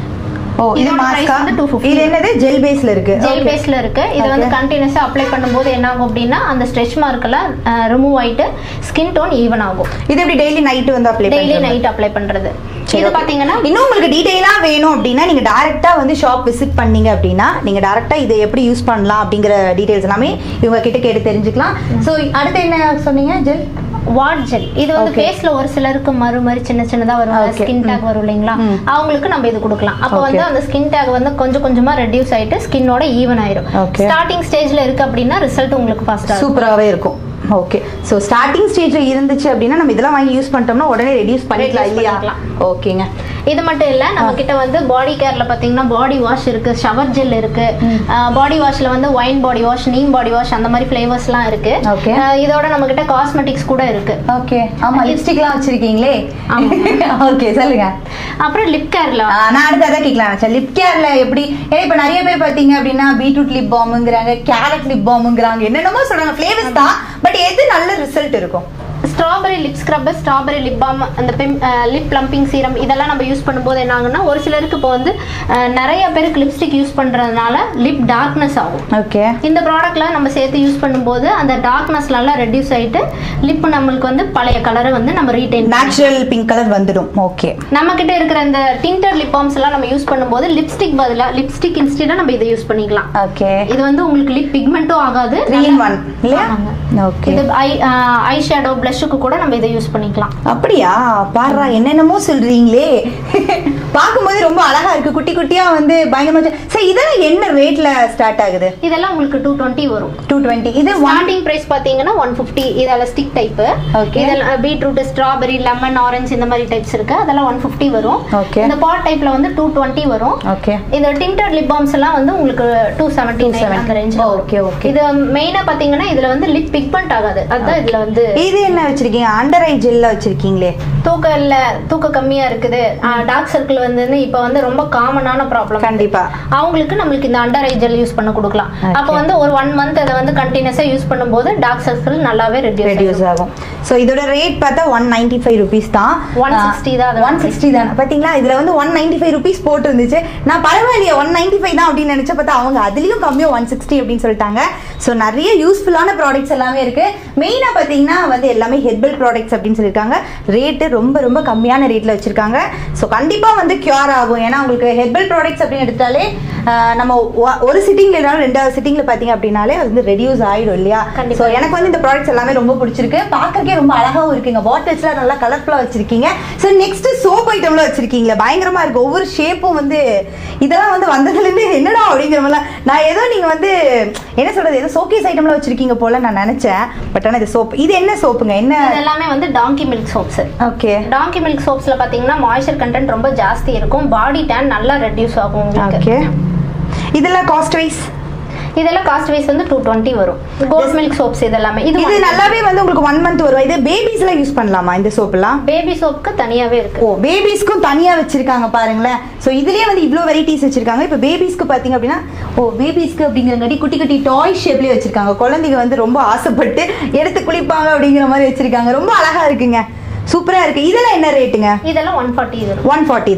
ஓ இது இதோட price மாஸ்கா வந்து 250. இது என்னது ஜெல் பேஸ்ல இருக்கு ஜெல் Okay. பேஸ்ல இருக்கு இது வந்து Okay. கண்டினியூஸா அப்ளை பண்ணும்போது என்ன ஆகும் அப்படின்னா அந்த ஸ்ட்ரெச் மார்க் எல்லாம் ரிமூவ் ஆயிட்டு ஸ்கின் டோன் ஈவன் ஆகும் இது எப்படி டெய்லி நைட் வந்து அப்ளை டெய்லி பண்றது நைட் அப்ளை பண்றது சரி, இது okay. பாத்தீங்கன்னா இன்னும் உங்களுக்கு டீடைலா வேணும் அப்படின்னா நீங்க டைரக்டா வந்து ஷாப் விசிட் பண்ணீங்க அப்படின்னா நீங்க டைரக்டா இதை எப்படி யூஸ் பண்ணலாம் அப்படிங்கிற டீடைல்ஸ் எல்லாமே இவங்க கிட்ட கேட்டு தெரிஞ்சுக்கலாம் சோ அடுத்து என்ன சொன்னீங்க ஜெல் வாட் ஜெல் இது வந்து Okay. ஃபேஸ்ல ஒரு சிலருக்கு மறு மாதிரி சின்ன சின்னதா வரும் Okay. ஸ்கின் டேக் வரும் இல்லைங்களா ம். அவங்களுக்கு நம்ம இது கொடுக்கலாம் அப்போ Okay. வந்து அந்த ஸ்கின் டேக் வந்து கொஞ்சம் கொஞ்சமா ரெடியூஸ் ஆயிட்டு ஸ்கின்னோட ஈவன் ஆயிரும் Okay. ஸ்டார்டிங் ஸ்டேஜ்ல இருக்கு அப்படின்னா ரிசல்ட் உங்களுக்கு ஃபாஸ்டா இருக்கும் சூப்பராகவே இருக்கும் ஓகே ஸோ ஸ்டார்டிங் ஸ்டேஜ்ல இருந்துச்சு அப்படின்னா நம்ம இதெல்லாம் வாங்கி யூஸ் பண்ணிட்டோம்னா உடனே ரெடியூஸ் பண்ணிக்கலாம் Reduce இல்லையா பண்ணிக்கலாம். ஓகேங்க இது மட்டும் இல்ல நம்ம கிட்ட வந்து பாடி கேர்ல பாத்தீங்கன்னா பாடி வாஷ் இருக்கு ஷவர் ஜெல் இருக்கு பாடி வாஷ்ல வந்து wine body wash neem body wash அந்த மாதிரி ஃபிளேவர்ஸ்லாம் இருக்கு Okay. அஹ் இதோட நம்ம கிட்ட காஸ்மெட்டிக்ஸ் கூட இருக்கு ஓகே ஆமா லிப்ஸ்டிக்லாம் வச்சிருக்கீங்களே ஆமா. ஓகே சொல்லுங்க அப்புறம் லிப் கேர்ல ஆ, நான் அடுத்து அதான் கேட்கலாம் நினைச்சேன் லிப் கேர்ல எப்படி ஏன்னா இப்ப நிறைய பேர் பாத்தீங்க அப்படின்னா பீட்ரூட் லிப் பாம்ங்கிறாங்க கேரட் லிப் பாம்ங்கிறாங்க என்னென்னமோ சொல்றாங்க ஃபிளேவர்ஸ் தான் பட் எது நல்ல ரிசல்ட் இருக்கும் strawberry lip scrubber strawberry lip balm அந்த லிப் பிளம்பிங் சீரம் இதெல்லாம் நம்ம யூஸ் பண்ணும்போது என்ன ஆகும்னா ஒரு சிலருக்கு இப்போ வந்து அஹ், நிறைய பேருக்கு லிப்ஸ்டிக் யூஸ் பண்றதுனால லிப் டார்க்னஸ் ஆகும் ஓகே இந்த ப்ராடக்ட்லாம் நம்ம சேர்த்து யூஸ் பண்ணும்போது அந்த டார்க்னஸ் நல்லா ரெடியூஸ் ஆயிட்டு லிப் நம்மளுக்கு வந்து பழைய கலரை வந்து நம்ம ரீடைன் நேச்சுரல் பிங்க் கலர் வந்துடும் ஓகே நம்ம கிட்ட இருக்கிற இந்த டிண்டர் லிப் பாம்ஸ் எல்லாம் நம்ம யூஸ் பண்ணும்போது லிப்ஸ்டிக் பதிலா லிப்ஸ்டிக் இன்ஸ்டெடா நம்ம இதை யூஸ் பண்ணிக்கலாம் ஓகே இது வந்து உங்களுக்கு லிப் பிக்மெண்ட்டும் ஆகாது த்ரீ இன் ஒன் இல்லையா ஆமாங்க. ஓகே இது ஐ ஐ ஷேடோ பிளஷுக்கு கூட நம்ம இதை யூஸ் பண்ணிக்கலாம் அப்படியா பாருடா என்னென்னமோ சொல்றீங்களே பார்க்கும்போது ரொம்ப அழகா இருக்கு குட்டி குட்டியா வந்து பயங்கரமா இருக்கு. சரி இதெல்லாம் என்ன ரேட்ல ஸ்டார்ட் ஆகுது இதெல்லாம் உங்களுக்கு டூ டுவெண்ட்டி வரும் டூ டுவெண்ட்டி இது ஒன் ஸ்டார்டிங் பிரைஸ் பாத்தீங்கன்னா ஒன் ஃபிஃப்டி இதெல்லாம் ஸ்டிக் டைப் Okay. இதெல்லாம் பீட்ரூட் ஸ்ட்ராபெரி லெமன் ஆரஞ்சு இந்த மாதிரி டைப்ஸ் இருக்கு அதெல்லாம் ஒன் ஃபிஃப்டி வரும் Okay. இந்த பாட் டைப்ல வந்து டூ டுவெண்ட்டி வரும் ஓகே இந்த டிண்டர் லிப் பாம்ஸ் எல்லாம் வந்து உங்களுக்கு டூ செவன்டி அந்த ரேஞ்சில் Okay, okay. இது மெயினா பாத்தீங்கன்னா இதுல வந்து லிப் பிக்மெண்ட் ஆகாது அதுதான் இதுல வந்து இது என்ன வச்சிருக்கீங்க அண்டர் ஐ ஜெல்ல வச்சிருக்கீங்களே தூக்கம் இல்ல தூக்கம் கம்மியா இருக்குது டார்க் சர்க்கிள் வந்து இப்ப வந்து ரொம்ப காமனான ப்ராப்ளம் கண்டிப்பா அவங்களுக்கு நம்மளுக்கு இந்த அண்டர் ஐ ஜெல் யூஸ் பண்ண கொடுக்கலாம் Okay. அப்போ வந்து ஒரு ஒன் மந்த் அதை வந்து கண்டினியூஸா யூஸ் பண்ணும்போது டார்க் சர்க்கிள் நல்லாவே ரெடியூஸ் ரெடியூஸ் ஆகும் ஸோ இதோட ரேட் பார்த்தா ஒன் நைன்டி ஃபைவ் ருபீஸ் தான் 160 தான் அதோட ஒன் சிக்ஸ்டி தான் பார்த்தீங்களா இதுல வந்து ஒன் நைன்டி ஃபைவ் ருபீஸ் போட்டு இருந்துச்சு நான் பரவாயில்லையே ஒன் நைன்டி ஃபைவ் தான் அப்படின்னு நினைச்ச பார்த்தா அவங்க அதுலயும் கம்மியாக ஒன் சிக்ஸ்டி அப்படின்னு சொல்லிட்டாங்க ஸோ நிறைய யூஸ்ஃபுல்லான ப்ராடக்ட்ஸ் எல்லாமே இருக்கு மெயினாக பார்த்தீங்கன்னா வந்து எல்லாமே ஹெர்பல் ப்ராடக்ட்ஸ் அப்படின்னு சொல்லியிருக்காங்க ரேட்டு ரொம்ப ரொம்ப கம்மியான ரேட்ல வச்சிருக்காங்க ஸோ கண்டிப்பா வந்து கியூர் ஆகும் ஏன்னா உங்களுக்கு ஹெர்பல் ப்ராடக்ட்ஸ் அப்படின்னு எடுத்தாலே ஆஹ், நம்ம ஒ- ஒரு சிட்டிங்ல இல்லைனாலும் ரெண்டாவது சிட்டிங்ல பார்த்தீங்க அப்படின்னாலே அது வந்து ரெடியூஸ் ஆயிடும் இல்லையா கண்டிப்பா. ஸோ எனக்கு வந்து இந்த ப்ராடக்ட்ஸ் எல்லாமே ரொம்ப பிடிச்சிருக்கு பார்க்கறக்கே ரொம்ப அழகாவும் இருக்குங்க பாட்டில்ஸ்லாம் நல்லா கலர்ஃபுல்லாக வச்சிருக்கீங்க ஸோ நெக்ஸ்ட் சோப் ஐட்டம்லாம் வச்சிருக்கீங்களா பயங்கரமா இருக்கு ஒவ்வொரு ஷேப்பும் வந்து இதெல்லாம் வந்து வந்ததுலேருந்து என்னடா அப்படிங்கிற மாதிரிலாம் நான் ஏதோ நீங்க வந்து என்ன சொல்றது ஏதோ சோகேஸ் ஐட்டம்லாம் வச்சிருக்கீங்க போல நான் நினைச்சேன் பட் ஆனால் இது சோப் இது என்ன சோப்புங்க என்ன இது எல்லாமே வந்து donkey milk soaps okay donkey milk சோப்ஸ்ல பாத்தீங்கன்னா மாய்ஸ்சர் கண்டென்ட் ரொம்ப ஜாஸ்தி இருக்கும் பாடி டேன் நல்லா ரெடியூஸ் ஆகும் உங்களுக்கு ஓகே இதெல்லாம் காஸ்ட் வைஸ் இதெல்லாம் காஸ்ட் வைஸ் வந்து டூ டுவெண்ட்டி வரும் கோல்ட் மில்க் சோப்ஸ் இதெல்லாமே இது இது நல்லாவே வந்து உங்களுக்கு ஒன் மந்த் வரும் இது பேபிஸ்லாம் யூஸ் பண்ணலாமா இந்த சோப்பெல்லாம் பேபி சோப்புக்கு தனியாவே இருக்கு ஓ பேபிஸ்க்கும் தனியா வச்சிருக்காங்க பாருங்களேன் ஸோ இதுலயே வந்து இவ்வளோ வெரைட்டிஸ் வச்சிருக்காங்க இப்போ பேபிஸ்க்கு பாத்தீங்க அப்படின்னா ஓ பேபிஸ்க்கு அப்படிங்கிறங்காட்டி குட்டி குட்டி டாய் ஷேப்லயே வச்சிருக்காங்க குழந்தைங்க வந்து ரொம்ப ஆசைப்பட்டு எடுத்து குளிப்பாங்க அப்படிங்கிற மாதிரி வச்சிருக்காங்க ரொம்ப அழகா இருக்குங்க சூப்பரா இருக்கு இதெல்லாம் என்ன ரேட்டுங்க இதெல்லாம் ஒன் ஃபார்ட்டி வரும் ஒன் ஃபார்ட்டி தான்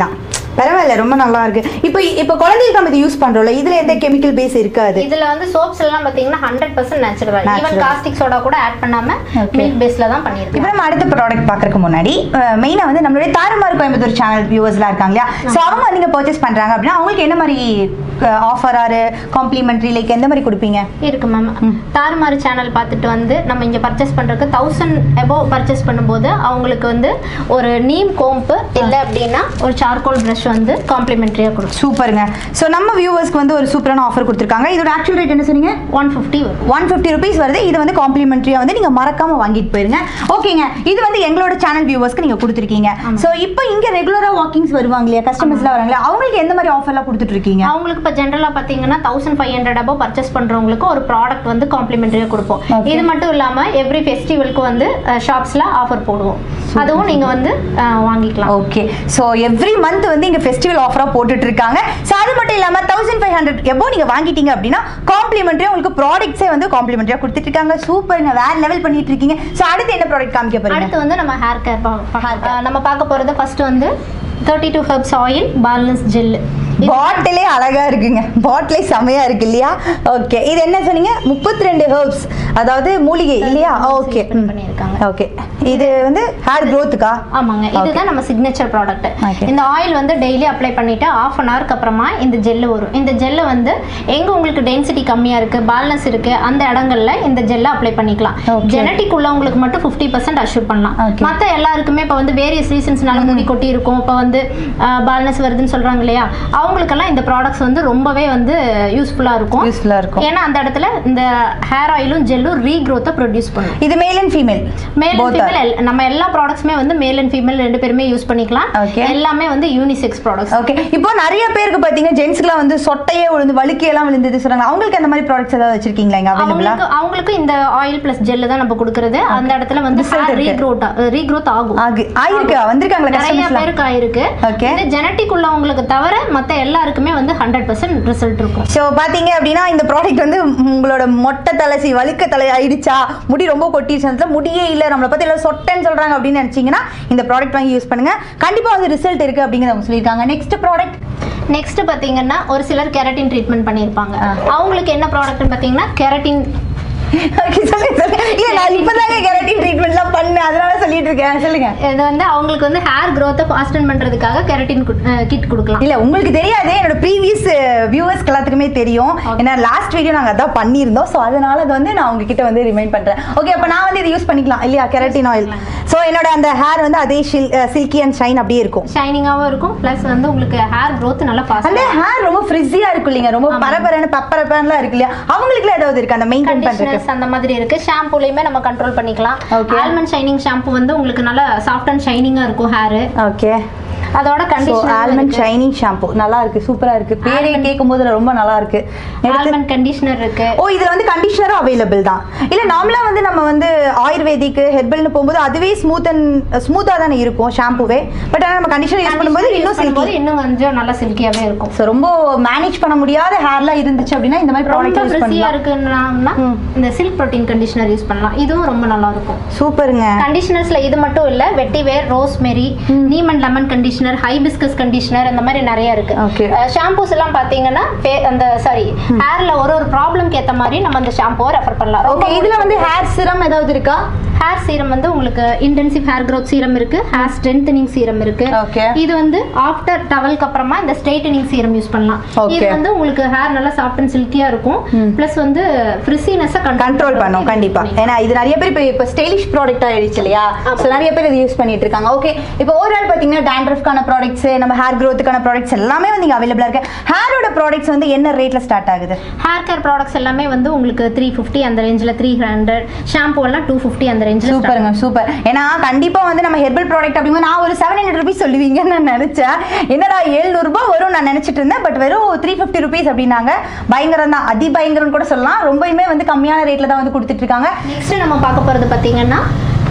பரவாயில்ல ரொம்ப நல்லா இருக்கு இப்போ இப்போ குழந்தைகளுக்கு நம்ம இது யூஸ் பண்றோம்ல இதுல எந்த கெமிக்கல் பேஸ் இருக்காது இதுல வந்து சோப்ஸ் எல்லாம் பாத்தீங்கன்னா hundred percent natural even Natural. Caustic soda கூட ஆட் பண்ணாம Okay. மில்க் பேஸ்ல தான் பண்ணிருக்கோம் இப்போ நம்ம அடுத்த ப்ராடக்ட் பார்க்கறதுக்கு முன்னாடி மெயினாக வந்து நம்மளுடைய தாறுமாறு கோயம்புத்தூர் சேனல் வியூவர்ஸ்லாம் இருக்காங்க இல்லையா ஸோ அவங்க வந்து இங்கே பர்ச்சேஸ் பண்ணுறாங்க அப்படின்னா அவங்களுக்கு என்ன மாதிரி ஆஃபர் ஆறு காம்ப்ளிமெண்ட்ரி லைக் எந்த மாதிரி கொடுப்பீங்க இருக்கு மேம் தாறுமாறு சேனல் பார்த்துட்டு வந்து நம்ம இங்க பர்ச்சேஸ் பண்றதுக்கு தௌசண்ட் எபோவ் பர்ச்சேஸ் பண்ணும்போது அவங்களுக்கு வந்து ஒரு நீம் கோம்பு இல்ல அப்படின்னா ஒரு சார்கோல் பிரஷ் வந்து காம்ப்ளிமெண்ட்ரியா கொடுக்கும் சூப்பருங்க ஸோ நம்ம வியூவர்ஸ்க்கு வந்து ஒரு சூப்பரான ஆஃபர் கொடுத்துருக்காங்க இதோட ஆக்சுவல் ரேட் என்ன சொன்னீங்க ஒன் ஃபிஃப்டி வரும் ஒன் ஃபிஃப்டி ருபீஸ் வருது இது வந்து காம்ப்ளிமெண்ட்ரியாக வந்து நீங்கள் மறக்காம வாங்கிட்டு போயிருங்க ஓகேங்க இது வந்து எங்களோட சேனல் வியூவர்ஸ்க்கு நீங்கள் கொடுத்துருக்கீங்க ஸோ இப்போ இங்கே ரெகுலராக வாக்கிங்ஸ் வருவாங்க இல்லையா கஸ்டமர்ஸ்லாம் வராங்களா அவங்களுக்கு எந்த மாதிரி ஆஃபர்லாம் கொடுத்துட்டு இருக்கீங்க அவங்களுக்கு இப்போ ஜென்ரலாக பார்த்தீங்கன்னா thousand five hundred above purchase பண்ணுறவங்களுக்கு ஒரு ப்ராடக்ட் வந்து காம்ப்ளிமெண்ட்ரியாக கொடுப்போம் Okay. இது மட்டும் இல்லாமல் எவ்ரி ஃபெஸ்டிவலுக்கு வந்து ஷாப்ஸில் ஆஃபர் போடுவோம் அதுவும் நீங்கள் வந்து அஹ், வாங்கிக்கலாம் ஓகே ஸோ எவ்ரி மந்த் வந்து இங்கே ஃபெஸ்டிவல் ஆஃபராக போட்டுட்டு இருக்காங்க ஸோ அது மட்டும் இல்லாமல் தௌசண்ட் ஃபைவ் ஹண்ட்ரட் எபோ நீங்கள் வாங்கிட்டீங்க அப்படின்னா காம்ப்ளிமெண்ட்ரியாக உங்களுக்கு ப்ராடக்ட்ஸே வந்து காம்ப்ளிமெண்ட்ரியாக கொடுத்துட்டு இருக்காங்க சூப்பருங்க வேற லெவல் பண்ணிட்டு இருக்கீங்க ஸோ அடுத்து என்ன ப்ராடக்ட் காமிக்க போறீங்க அடுத்து வந்து நம்ம ஹேர் கேர் Hair care. நம்ம பார்க்க போகிறது ஃபர்ஸ்ட் வந்து thirty two herbs oil balance gel பாட்டிலே அழகா இருக்குங்க பாட்டிலே செமையா இருக்கு இல்லையா ஓகே இது என்ன சொன்னீங்க முப்பத்தி ரெண்டு ஹெர்ப்ஸ் அதாவது மூலிகை இல்லையா ஓகே பண்ணியிருக்காங்க ஓகே இது வந்து ஹேர் க்ரோத்துக்கா ஆமாங்க இதுதான் நம்ம சிக்னேச்சர் ப்ராடக்ட் Okay. இந்த ஆயில் வந்து டெய்லி அப்ளை பண்ணிட்டு ஆஃப் அன் ஹவருக்கு அப்புறமா இந்த ஜெல்லு வரும் இந்த ஜெல்லை வந்து எங்க உங்களுக்கு டென்சிட்டி கம்மியா இருக்கு பால்னஸ் இருக்கு அந்த இடங்கள்ல இந்த ஜெல்லை அப்ளை பண்ணிக்கலாம் Okay. ஜெனட்டிக் உள்ளவங்களுக்கு மட்டும் ஃபிஃப்டி பர்சன்ட் அஷ்யூர் பண்ணலாம் Okay. மற்ற எல்லாருக்குமே இப்போ வந்து வேரியஸ் ரீசன்ஸ்னால முடி கொட்டி இருக்கும் இப்போ வந்து பால்னஸ் வருதுன்னு சொல்றாங்க இல்லையா அவங்களுக்கெல்லாம் இந்த ப்ராடக்ட்ஸ் வந்து ரொம்பவே வந்து யூஸ்ஃபுல்லா இருக்கும் யூஸ்ஃபுல்லா இருக்கும் ஏன்னா அந்த இடத்துல இந்த ஹேர் ஆயிலும் ஜெல்லும் ரீக்ரோத்தை ப்ரொடியூஸ் பண்ணும் இது male and female male and female நம்ம எல்லா ப்ராடக்ட்ஸுமே வந்து மேல் அண்ட் ஃபீமேல் ரெண்டு பேருமே யூஸ் பண்ணிக்கலாம் Okay. எல்லாமே வந்து யூனிசெக்ஸ் ப்ராடக்ட்ஸ் ஓகே இப்போ நிறைய பேருக்கு பாத்தீங்க ஜென்ஸ்க்குலாம் வந்து சொட்டையே விழுந்து வழுக்கையெல்லாம் விழுந்தது சொல்றாங்க அவங்களுக்கு அந்த மாதிரி ப்ராடக்ட்ஸ் ஏதாவது வச்சிருக்கீங்களா இங்க அவைலபிளா அவங்களுக்கு அவங்களுக்கு இந்த ஆயில் பிளஸ் ஜெல் தான் நம்ம கொடுக்கறது அந்த இடத்துல வந்து Result இருக்கு. ரீக்ரோத் ரீக்ரோத் ஆகும் ஆகு ஆயிருக்கா வந்திருக்காங்களா நிறைய கஸ்டமர்ஸ்லாம் பேருக்கு ஆயிருக்கு Okay. இது ஜெனட்டிக் உள்ளவங்களுக்கு தவிர மத்த எல்லாருக்குமே வந்து ஹண்ட்ரட் பர்சன்ட் ரிசல்ட் இருக்கும் ஸோ பார்த்தீங்க அப்படின்னா இந்த ப்ராடக்ட் வந்து உங்களோட மொட்டை தலைசி வழுக்க தலை ஆயிடுச்சா முடி ரொம்ப கொட்டிடுச்சு முடியே இல்லை நம்மளை பற்றி எல்லாம் சொட்டைன்னு சொல்கிறாங்க அப்படின்னு நினச்சிங்கன்னா இந்த ப்ராடக்ட் வாங்கி யூஸ் பண்ணுங்க கண்டிப்பாக வந்து ரிசல்ட் இருக்குது அப்படிங்கிறத அவங்க சொல்லியிருக்காங்க நெக்ஸ்ட் ப்ராடக்ட் நெக்ஸ்ட் பாத்தீங்கன்னா ஒரு சிலர் கெரட்டின் ட்ரீட்மெண்ட் பண்ணியிருப்பாங்க ஆ. அவங்களுக்கு என்ன ப்ராடக்ட்னு பாத்தீங்கன்னா கெரட்டின் சொல்லுங்க சொல்லுங்க இல்லை நான் இப்போதாங்க கெரட்டின் ட்ரீட்மெண்ட்லாம் பண்ணேன் அதனால சொல்லிட்டு இருக்கேன் சொல்லுங்க இது வந்து அவங்களுக்கு வந்து ஹேர் growth-அ ஃபாஸ்டன் பண்றதுக்காக கெரட்டின் கிட் கொடுக்கலாம் இல்ல உங்களுக்கு தெரியாது என்னோட ப்ரீவியஸ் வியூவர்ஸ்க்கு எல்லாத்துக்குமே தெரியும் ஏன்னா லாஸ்ட் வீடியோ நாங்க அதான் பண்ணியிருந்தோம் ஸோ அதனால அது வந்து நான் உங்ககிட்ட வந்து ரிமைண்ட் பண்றேன் ஓகே அப்ப நான் வந்து இது யூஸ் பண்ணிக்கலாம் இல்லையா கெரட்டின் ஆயில் ஸோ என்னோட அந்த ஹேர் வந்து அதே சில்கி அண்ட் ஷைன் அப்படியே இருக்கும் ஷைனிங்காகவும் இருக்கும் ப்ளஸ் வந்து உங்களுக்கு ஹேர் growth நல்லா அந்த ஃபாஸ்ட் ஹேர் ரொம்ப ஃப்ரிஸியா இருக்கும் இல்லைங்க ரொம்ப பரபரன்னு பப்பரப்பன்லாம் இருக்கு இல்லையா அவங்களுக்குலாம் ஏதாவது இருக்கு அந்த மெயின்டைன் பண்றதுக்கு கண்டிஷனர்ஸ் அந்த மாதிரி இருக்கு ஷாம்பூலையுமே நம்ம கண்ட்ரோல் பண்ணிக்கலாம் Okay. ஆல்மண்ட் ஷைனிங் ஷாம்பு வந்து உங்களுக்கு நல்லா சாஃப்ட் அண்ட் ஷைனிங்கா இருக்கும் ஹேர் ஓகே அதோட so conditioner almond shining shampoo நல்லா இருக்கு சூப்பரா இருக்கு பேரே கேட்கும் போது ரொம்ப நல்லா இருக்கு எடுத்து ஆல்மண்ட் கண்டிஷனர் இருக்கு ஓ இதுல வந்து கண்டிஷனரும் அவைலபிள் தான் இல்ல நார்மலா வந்து நம்ம வந்து ஆயுர்வேதிக் ஹெர்பல்னு போகும்போது அதுவே ஸ்மூத் அண்ட் ஸ்மூத்தா தானே இருக்கும் ஷாம்புவே பட் ஆனா நம்ம கண்டிஷனர் யூஸ் பண்ணும்போது இன்னும் பண்ணும்போது சில்கி இன்னும் கொஞ்சம் நல்லா சில்கியாவே இருக்கும் ஸோ ரொம்ப மேனேஜ் பண்ண முடியாத ஹேர்லாம் இருந்துச்சு அப்படின்னா இந்த மாதிரி ரொம்ப ப்ராடக்ட் யூஸ் ஃப்ரிஸியா பண்ணலாம் இருக்குன்னா ம். இந்த சில்க் ப்ரோட்டீன் கண்டிஷனர் யூஸ் பண்ணலாம் இதுவும் ரொம்ப நல்லா இருக்கும் சூப்பருங்க கண்டிஷனர்ஸ்ல இது மட்டும் இல்ல vetiver rosemary neem and lemon conditioner hibiscus conditioner அந்த மாதிரி நிறைய இருக்கு Okay. ஷாம்பூஸ் எல்லாம் பாத்தீங்கன்னா fa- அந்த சாரி ஹேர்ல ஒரு ஒரு ப்ராப்ளம்க்கு ஏத்த மாதிரி நம்ம அந்த ஷாம்புவை ரெஃபர் பண்ணலாம் ஓகே இதுல வந்து ஹேர் சிரம் ஏதாவது இருக்கா ஹேர் சீரம் வந்து உங்களுக்கு இன்டென்சிவ் ஹேர் growth சீரம் இருக்கு ஹேர் ஸ்ட்ரென்தனிங் சீரம் இருக்கு Okay. இது வந்து ஆஃப்டர் டவல்க்கு அப்புறமா இந்த ஸ்ட்ரைட்டனிங் சீரம் யூஸ் பண்ணலாம் Okay. இது வந்து உங்களுக்கு ஹேர் நல்லா சாஃப்ட் அண்ட் சில்கியா இருக்கும் பிளஸ் வந்து ஃப்ரிசினஸ் கண்ட்ரோல் பண்ணும் கண்டிப்பா ஏன்னா இது நிறைய பேர் இப்போ இப்போ ஸ்டைலிஷ் ப்ராடக்ட் ஆயிடுச்சு இல்லையா ஸோ நிறைய பேர் இது யூஸ் பண்ணிட்டு இருக்காங்க ஓகே இப்போ ஓவரால் பார்த்தீங்கன்னா டேண்ட்ரஃப்கான ப்ராடக்ட்ஸ் நம்ம ஹேர் க்ரோத்துக்கான ப்ராடக்ட்ஸ் எல்லாமே வந்து இங்கே அவைலபிளா இருக்கு ஹேரோட ப்ராடக்ட்ஸ் வந்து என்ன ரேட்ல ஸ்டார்ட் ஆகுது ஹேர் கேர் ப்ராடக்ட்ஸ் எல்லாமே வந்து உங்களுக்கு த்ரீ ஃபிஃப்டி அந்த ரேஞ்சில் த்ரீ ஹண்ட்ரட் ஷாம்பு எல்லாம் டூ ஃபிஃப்டி அந்த ரேஞ்சில் சூப்பருங்க சூப்பர் ஏன்னா கண்டிப்பா வந்து நம்ம ஹெர்பல் ப்ராடக்ட் அப்படிங்கும்போது நான் ஒரு செவன் ஹண்ட்ரட் ருபீஸ் சொல்லுவீங்கன்னு நான் நினைச்சேன் என்னடா 700 ரூபாய் வரும் நான் நினைச்சிட்டு இருந்தேன் பட் வெறும் த்ரீ ஃபிஃப்டி ருபீஸ் அப்படின்னாங்க பயங்கரம் தான் அதி பயங்கரம் கூட சொல்லலாம் ரொம்பயுமே வந்து கம்மியான ரேட்ல தான் வந்து கொடுத்துட்டு இருக்காங்க நெக்ஸ்ட் நம்ம பார்க்க போகிறது பார்த்தீங்கன்னா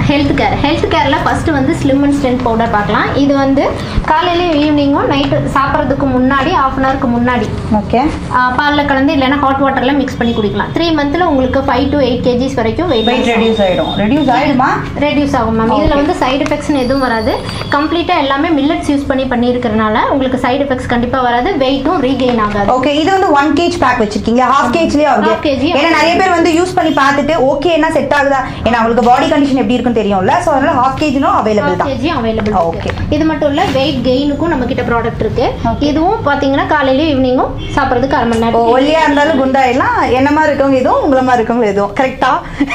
ஹெல்த் கேர் ஹெல்த் கேரில் ஃபஸ்ட்டு வந்து ஸ்லிம் அண்ட் ஸ்ட்ரென்த் பவுடர் பார்க்கலாம் இது வந்து காலையிலையும் ஈவினிங்கும் நைட்டு சாப்பிட்றதுக்கு முன்னாடி ஆஃப் அன் ஹவருக்கு முன்னாடி ஓகே பாலில் கலந்து இல்லைன்னா ஹாட் வாட்டரில் மிக்ஸ் பண்ணி குடிக்கலாம் த்ரீ மந்த்தில் உங்களுக்கு ஃபைவ் டு எயிட் கேஜிஸ் வரைக்கும் வெயிட் வெயிட் ரெடியூஸ் ஆயிடும் ரெடியூஸ் ஆயிடுமா ரெடியூஸ் ஆகும் மேம் இதில் வந்து சைடு எஃபெக்ட்ஸ்னு எதுவும் வராது கம்ப்ளீட்டாக எல்லாமே மில்லட்ஸ் யூஸ் பண்ணி பண்ணியிருக்கிறனால உங்களுக்கு சைடு எஃபெக்ட்ஸ் கண்டிப்பாக வராது வெயிட்டும் ரீகெயின் ஆகாது ஓகே இது வந்து ஒன் கேஜ் பேக் வச்சிருக்கீங்க ஹாஃப் கேஜ்லயே ஆகுது Half kg. ஏன்னா நிறைய பேர் வந்து யூஸ் பண்ணி பார்த்துட்டு ஓகே என்ன செட் ஆகுதா ஏன்னா அவங்களுக்கு பாடி கண்டிஷன் எப்படி இருக்குன்னு தெரியும்ல ஸோ அதனால ஹாஃப் கேஜினும் அவைலபிள் தான் கேஜி அவைலபிள் Okay. இருக்கு இது மட்டும் இல்ல வெயிட் கெயினுக்கும் நம்ம கிட்ட ப்ராடக்ட் இருக்கு Okay. இதுவும் பாத்தீங்கன்னா காலையிலயும் ஈவினிங்கும் சாப்பிட்றதுக்கு அரை மணி ஓ, நேரம் ஒல்லியா இருந்தாலும் குண்டாயிடலாம் என்ன மாதிரி இருக்கவங்க எதுவும் உங்கள மாதிரி இருக்கவங்க எதுவும் கரெக்டா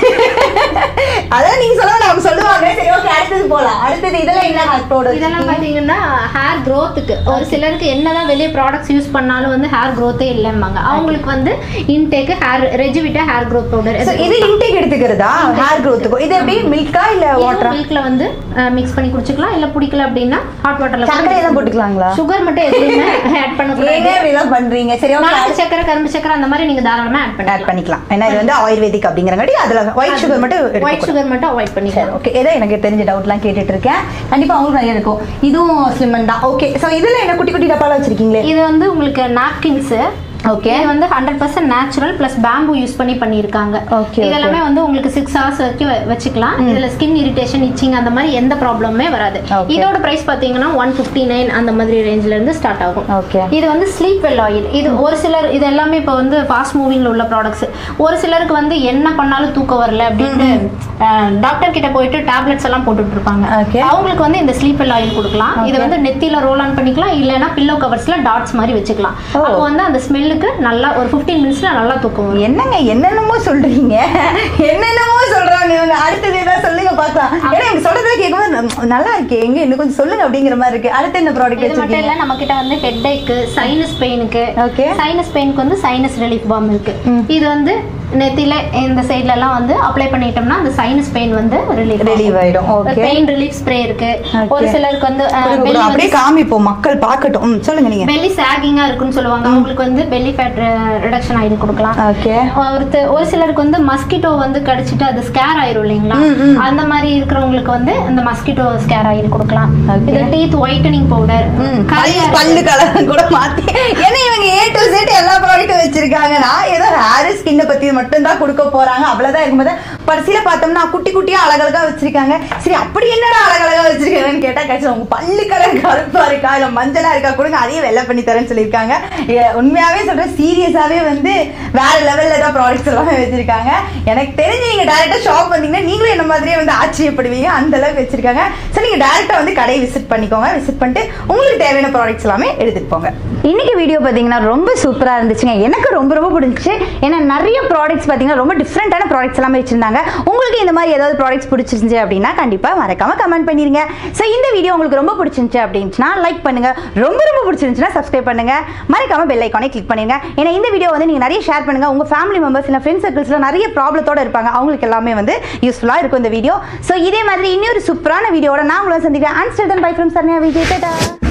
அதான் நீங்க சொல்லுங்க நமக்கு சொல்லுவாங்க சரி ஓகே அடுத்தது போலாம் அடுத்தது இதெல்லாம் என்ன ஹேர் ப்ராடக்ட் இதெல்லாம் பாத்தீங்கன்னா ஹேர் க்கு ஒரு சிலருக்கு என்னதான் வெளியே ப்ராடக்ட்ஸ் யூஸ் பண்ணாலும் வந்து ஹேர் க்ரோத்தே இல்லைம்பாங்க அவங்களுக்கு வந்து இன்டேக் ஹேர் ரெஜிவிட்டா ஹேர் க்ரோத் பவுடர் இது இன்டேக் எடுத்துக்கிறதா ஹேர் க்ரோத்துக்கும் இது எப்படி மில்கா இல்ல வாட்டரா மில்க்ல வந்து மிக்ஸ் பண்ணி குடிச்சுக்கலாம் இல்ல பிடிக்கல அப்படின்னா ஹாட் சர்க்கரை வாட்டர்ல எல்லாம் போட்டுக்கலாங்களா சுகர் மட்டும் எதுவுமே ஆட் பண்ணக்கூடாது ஏங்க இப்படிலாம் பண்றீங்க சரி ஓகே நாட்டு சக்கரை கரும்பு சக்கரை அந்த மாதிரி நீங்க தாராளமா ஆட் பண்ணலாம் ஆட் பண்ணிக்கலாம் ஏன்னா இது வந்து ஆயுர்வேதிக் அப்படிங்கிறங்காட்டி அதுல ஒயிட் சுகர் மட்டும் ஒயிட் எடுத்துக்கலாம் சுகர் மட்டும் அவாய்ட் பண்ணிக்கலாம் ஓகே ஏதோ எனக்கு தெரிஞ்ச டவுட்லாம் கேட்டுட்டு இருக்கேன் கண்டிப்பா அவங்களுக்கு நிறைய இருக்கும் இதுவும் ஸ்லிம்மன் தான் ஓகே ஸோ இதுல என்ன குட்டி குட்டி டப்பால வச்சிருக்கீங்களே இது வந்து உங்களுக்கு நாப்கின்ஸ் ஓகே இது வந்து hundred percent natural plus bamboo use பண்ணி பண்ணியிருக்காங்க Okay, இது எல்லாமே வந்து உங்களுக்கு சிக்ஸ் ஹவர்ஸ் வரைக்கும் வ- வச்சுக்கலாம் இதுல ஸ்கின் இரிட்டேஷன் இச்சிங் அந்த மாதிரி எந்த ப்ராப்ளமே வராது Okay. இதோட பிரைஸ் பாத்தீங்கன்னா ஒன் ஃபிஃப்டி நைன் அந்த மாதிரி ரேஞ்சில இருந்து ஸ்டார்ட் ஆகும் ஓகே இது வந்து ஸ்லீப் வெல் ஆயில் இது ஒரு சிலர் இது எல்லாமே இப்போ வந்து ஃபாஸ்ட் மூவிங்ல உள்ள ப்ராடக்ட்ஸ் ஒரு சிலருக்கு வந்து என்ன பண்ணாலும் தூக்கம் வரல அப்படின்ட்டு டாக்டர் கிட்ட போயிட்டு டேப்லெட்ஸ் எல்லாம் போட்டுட்டு இருப்பாங்க Okay. அவங்களுக்கு வந்து இந்த ஸ்லீப் வெல் ஆயில் கொடுக்கலாம் இது வந்து நெத்தியில ரோல் ஆன் பண்ணிக்கலாம் இல்லைன்னா பில்லோ கவர்ஸ்ல டாட்ஸ் மாதிரி வச்சுக்கலாம் ஓ. அப்போ வந்து அந்த ஸ்மெல்லுக்கு நல்லா ஒரு 15 மினிட்ஸ்ல நல்லா தூக்கம் வரும் என்னங்க என்னென்னமோ சொல்றீங்க என்னென்னமோ சொல்றாங்க இவங்க அடுத்தது ஏதாவது சொல்லுங்க பார்க்கலாம் ஏன்னா எனக்கு சொல்றதுல கேட்கும்போது ந- நல்லா இருக்கே எங்க இன்னும் கொஞ்சம் சொல்லுங்க அப்படிங்கிற மாதிரி இருக்கு அடுத்து என்ன ப்ராடக்ட் இது மட்டும் வச்சிருக்கீங்க இல்ல நம்ம கிட்ட வந்து ஹெட்ஏக்கு சைனஸ் பெயினுக்கு Okay. சைனஸ் பெயினுக்கு வந்து சைனஸ் ரிலீஃப் பாம் இருக்கு இது வந்து நெத்தியில இந்த சைடுல எல்லாம் வந்து அப்ளை பண்ணிட்டோம்னா அந்த சைனஸ் பெயின் வந்து ரிலீஃப் Relieve ஆயிடும். Okay. பெயின் ரிலீஃப் ஸ்ப்ரே இருக்கு Okay. ஒரு சிலருக்கு வந்து அஹ், கொடுங்க, belly கொடுங்க. வந்து அப்படியே காமிப்போம் மக்கள் பார்க்கட்டும் ம், சொல்லுங்க நீங்க பெல்லி சாகிங்கா இருக்குன்னு சொல்லுவாங்க அவங்களுக்கு வந்து பெல்லி ஃபேட் ரிடக்ஷன் ஆயில் கொடுக்கலாம் ஓகே ஒருத்த ஒரு சிலருக்கு வந்து மஸ்கிட்டோ வந்து கடிச்சிட்டு அது ஸ்கேர் ஆயிரும் இல்லைங்களா ம், ம். அந்த மாதிரி இருக்கிறவங்களுக்கு வந்து இந்த மஸ்கிட்டோ ஸ்கேர் ஆயில் கொடுக்கலாம் Okay. இது டீத் ஒயிட்டனிங் பவுடர் பல்லு பல்லு கலர் கூட மாத்தி ஏன்னா இவங்க ஏ டு Z எல்லா ப்ராடக்ட்டும் வச்சிருக்காங்க நான் ஏதோ ஹேர் ஸ்கின்னை பத்தி மட்டும் தான் கொடுக்க போறாங்க அவ்வளவுதான் இருக்கும்போது பரிசீல பார்த்தோம்னா குட்டி குட்டியா அழகழகா வச்சிருக்காங்க சரி அப்படி என்னடா அழகழகா வச்சிருக்காங்கன்னு கேட்டா கட்சி உங்க பல்லு கலர் கருப்பா இருக்கா இல்ல மஞ்சளா இருக்கா கொடுங்க அதையும் வெள்ளை பண்ணி தரேன்னு சொல்லியிருக்காங்க ஏ, உண்மையாவே சொல்றேன் சீரியஸாவே வந்து வேற லெவல்ல தான் ப்ராடக்ட்ஸ் எல்லாமே வச்சிருக்காங்க எனக்கு தெரிஞ்சு நீங்க டேரக்டா ஷாப் வந்தீங்கன்னா நீங்களும் என்ன மாதிரியே வந்து ஆச்சரியப்படுவீங்க அந்த அளவுக்கு வச்சிருக்காங்க ஸோ நீங்க டேரக்டா வந்து கடையை விசிட் பண்ணிக்கோங்க விசிட் பண்ணிட்டு உங்களுக்கு தேவையான ப்ராடக்ட்ஸ் எல்லாமே எடுத்துட்டு போங்க இன்னைக்கு வீடியோ பார்த்தீங்கன்னா ரொம்ப சூப்பராக இருந்துச்சுங்க எனக்கு ரொம்ப ரொம்ப பிடிச்சிச்சு ஏன்னா நிறைய ப்ராடக்ட்ஸ் பார்த்தீங்கன்னா ரொம்ப டிஃப்ரெண்ட்டான ப்ராடக்ட்ஸ் எல்லாமே வச்சிருந்தாங்க உங்களுக்கு இந்த மாதிரி ஏதாவது ப்ராடக்ட்ஸ் பிடிச்சிருந்துச்சு அப்படின்னா கண்டிப்பாக மறக்காம கமெண்ட் பண்ணிருங்க ஸோ இந்த வீடியோ உங்களுக்கு ரொம்ப பிடிச்சிருந்துச்சு அப்படின்னுச்சுன்னா லைக் பண்ணுங்க ரொம்ப ரொம்ப பிடிச்சிருந்துச்சுன்னா சப்ஸ்கிரைப் பண்ணுங்க மறக்காம பெல் ஐக்கானே கிளிக் பண்ணுங்க ஏன்னா இந்த வீடியோ வந்து நீங்க நிறைய ஷேர் பண்ணுங்க உங்க ஃபேமிலி மெம்பர்ஸ் இல்லை ஃப்ரெண்ட்ஸ் சர்க்கிள்ஸ்ல நிறைய ப்ராப்ளத்தோட இருப்பாங்க அவங்களுக்கு எல்லாமே வந்து யூஸ்ஃபுல்லாக இருக்கும் இந்த வீடியோ ஸோ இதே மாதிரி இன்னொரு சூப்பரான வீடியோட நான் உங்களை சந்திக்கிறேன் and still then bye from Saranya Vijay Tata